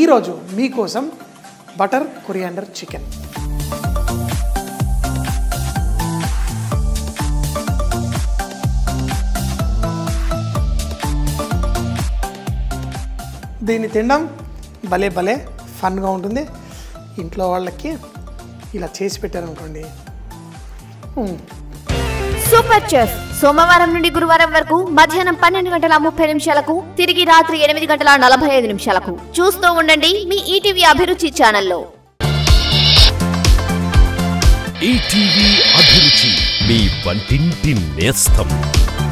ఈరోజు మీకోసం butter coriander chicken దీన్ని తినడం భలే భలే ఫన్గా ఉంటుంది ఇంట్లో వాళ్ళకి ఇలా చేసి పెట్టారనుకోండి మ్మ్. సూపర్ చెఫ్ సోమవారం నుండి గురువారం వరకు మధ్యాహ్నం పన్నెండు గంటల ముప్పై నిమిషాలకు తిరిగి రాత్రి ఎనిమిది గంటల నలభై ఐదు నిమిషాలకు చూస్తూ ఉండండి మీ ఈటీవీ అభిరుచి ఛానల్లో ఈటీవీ అభిరుచి మీ వంటింటి నేస్తం